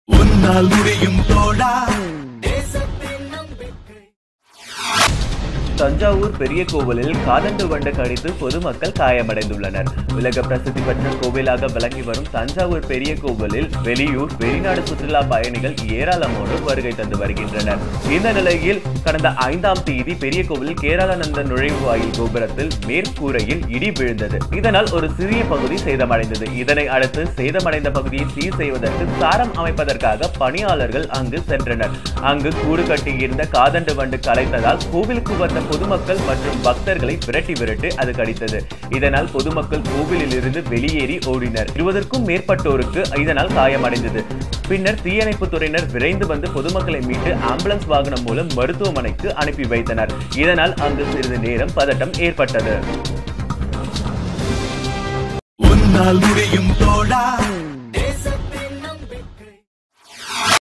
உன்னால் முடியும் தோழா தஞ்சாவூர் பெரிய கோவிலில் காதண்டு வண்டு கடித்து பொதுமக்கள் காயமடைந்துள்ளனர் உலக பிரசித்தி பெற்ற கோவிலாக விளங்கி வரும் தஞ்சாவூர் பெரிய கோவிலில் வெளியூர் வெளிநாடு சுற்றுலா பயணிகள் ஏராளமானோர் வருகை தந்து வருகின்றனர் இந்த நிலையில் கடந்த ஐந்தாம் தேதி பெரிய கோவில் கேரளானந்த நுழைவு வாயில் கோபுரத்தில் மேற்கூரையில் இடி விழுந்தது இதனால் ஒரு சிறிய பகுதி சேதமடைந்தது இதனை அடுத்து சேதமடைந்த பகுதியை சீர் செய்வதற்கு சாரம் அமைப்பதற்காக பணியாளர்கள் அங்கு சென்றனர் அங்கு கூடு கட்டியிருந்த காதண்டு வண்டு கலைத்ததால் கோவிலுக்கு வந்த பொதுமக்கள் மற்றும் பக்தர்களை விரட்டி விரட்டு அது கடித்தது இதனால் பொதுமக்கள் கோவிலில் இருந்து வெளியேறி ஓடினர் இருபதற்கும் மேற்பட்டோருக்கு இதனால் காயமடைந்தது பின்னர் தீயணைப்பு துறையினர் விரைந்து வந்து பொதுமக்களை மீட்டு ஆம்புலன்ஸ் வாகனம் மூலம் மருத்துவமனைக்கு அனுப்பி வைத்தனர் இதனால் அங்கு சிறிது நேரம் பதட்டம் ஏற்பட்டது உன்னால் முடியும் தோழா